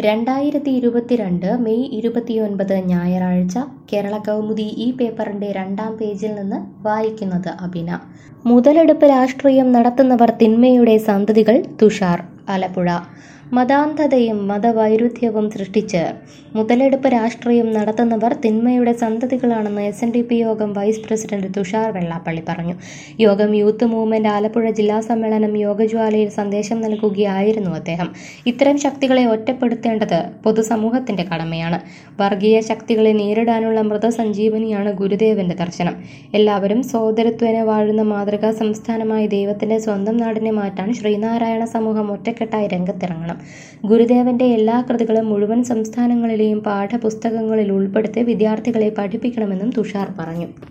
രണ്ടായിരത്തി ഇരുപത്തിരണ്ട് മെയ് ഇരുപത്തിയൊൻപത് ഞായറാഴ്ച കേരള കൗമുദി ഈ പേപ്പറിന്റെ രണ്ടാം പേജിൽ നിന്ന് വായിക്കുന്നത് അബിന മുതലെടുപ്പ് രാഷ്ട്രീയം നടത്തുന്നവർ തിന്മയുടെ സന്തതികൾ തുഷാർ ആലപ്പുഴ മതാന്ധതയും മതവൈരുദ്ധ്യവും സൃഷ്ടിച്ച് മുതലെടുപ്പ് രാഷ്ട്രീയം നടത്തുന്നവർ തിന്മയുടെ സന്തതികളാണെന്ന് എസ് എൻ ഡി പി യോഗം വൈസ് പ്രസിഡന്റ് തുഷാർ വെള്ളാപ്പള്ളി പറഞ്ഞു യോഗം യൂത്ത് മൂവ്മെന്റ് ആലപ്പുഴ ജില്ലാ സമ്മേളനം യോഗജ്വാലയിൽ സന്ദേശം നൽകുകയായിരുന്നു അദ്ദേഹം ഇത്തരം ശക്തികളെ ഒറ്റപ്പെടുത്തേണ്ടത് പൊതുസമൂഹത്തിന്റെ കടമയാണ് വർഗീയ ശക്തികളെ നേരിടാനുള്ള മൃതസഞ്ജീവനിയാണ് ഗുരുദേവന്റെ ദർശനം എല്ലാവരും സോദരത്വേന വാഴുന്ന മാതൃകാ സംസ്ഥാനമായി ദൈവത്തിന്റെ സ്വന്തം നാടിനെ മാറ്റാൻ ശ്രീനാരായണ സമൂഹം ഒറ്റക്കെട്ടായി രംഗത്തിറങ്ങണം ഗുരുദേവന്റെ എല്ലാ കൃതികളും മുഴുവൻ സംസ്ഥാനങ്ങളിലെയും പാഠപുസ്തകങ്ങളിൽ ഉൾപ്പെടുത്തി വിദ്യാർത്ഥികളെ പഠിപ്പിക്കണമെന്നും തുഷാർ പറഞ്ഞു